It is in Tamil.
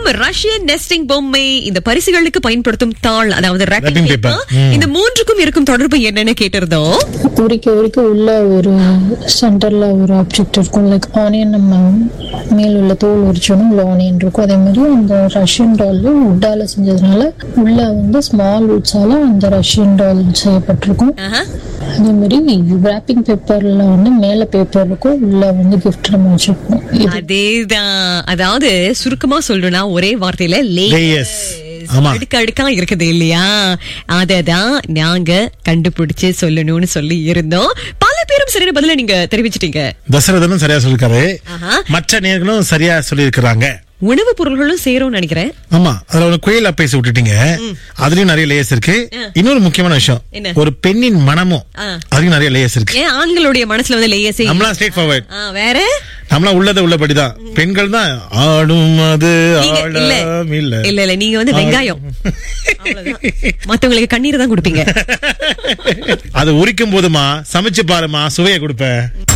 ரஷ்யன் நெஸ்டிங் பொம்மை இந்த பரிசுகளுக்கு பயன்படுத்தும் தாள் அதாவது wrapping Wrapping paper. paper. இந்த மூன்றுக்கும் இருக்கும் தொடர்பு என்னன்னு கேட்டிருந்தோம் உரிக்க உரிக்க உள்ள ஒரு சென்டர்ல ஒரு ஆப்ஜெக்ட் இருக்கும் லைக் ஆனியன் நம்ம மேல் உள்ள தோல் உரிச்சோன்னா உள்ள ஆனியன் இருக்கும் அதே மாதிரி அந்த ரஷ்யன் டால் உட்டால செஞ்சதுனால உள்ள வந்து ஸ்மால் உட்ஸால அந்த ரஷ்யன் டால் செய்யப்பட்டிருக்கும் ஆஹா. அதே மாதிரி wrapping பேப்பர்ல வந்து மேல பேப்பர் இருக்கும் உள்ள வந்து கிஃப்ட் நம்ம வச்சிருக்கோம் இது அதேதான் அதாவது சுருக்கமா சொல்லணும்னா ஒரே வார்த்தையில Layers. லேயர்ஸ் ஆமா. அடுக்கு அடுக்கா இருக்குது இல்லையா அததான் நாங்க கண்டுபிடிச்சு சொல்லணும்னு சொல்லி இருந்தோம் பல பேரும் சரியான பதில நீங்க தெரிவிச்சிட்டீங்க தசரதனும் சரியா சொல்லிருக்காரு ஆஹா. மற்ற நேர்களும் சரியா சொல்லியிருக்கிறாங்க உணவுப் பொருள்களும் சேரும்னு நினைக்கிறேன் ஆமா அதுல ஒரு குயிலா பேசி விட்டுட்டீங்க அதுலயும் நிறைய லேயர்ஸ் இருக்கு இன்னொரு முக்கியமான என்ன? விஷயம் ஒரு பெண்ணின் மனமும் ஆ. அதுலயும் நிறைய லேயர்ஸ் இருக்கு ஏன் ஆண்களுடைய மனசுல வந்து லேயர்ஸே இல்ல. நம்மளாம் ஸ்ட்ரெயிட் ஃபார்வர்ட் ஆ, வேற நம்மளாம் உள்ளத உள்ளபடிதான் பெண்கள் தான் ஆடும் அது நீங்க இல்ல ஆடாம் இல்ல இல்ல இல்ல நீங்க வந்து வெங்காயம் அவ்வளவுதான். மத்தவங்களுக்கு கண்ணீர் தான் கொடுப்பீங்க அது உரிக்கும் போதுமா சமைச்சு பாருமா சுவையை கொடுப்பேன்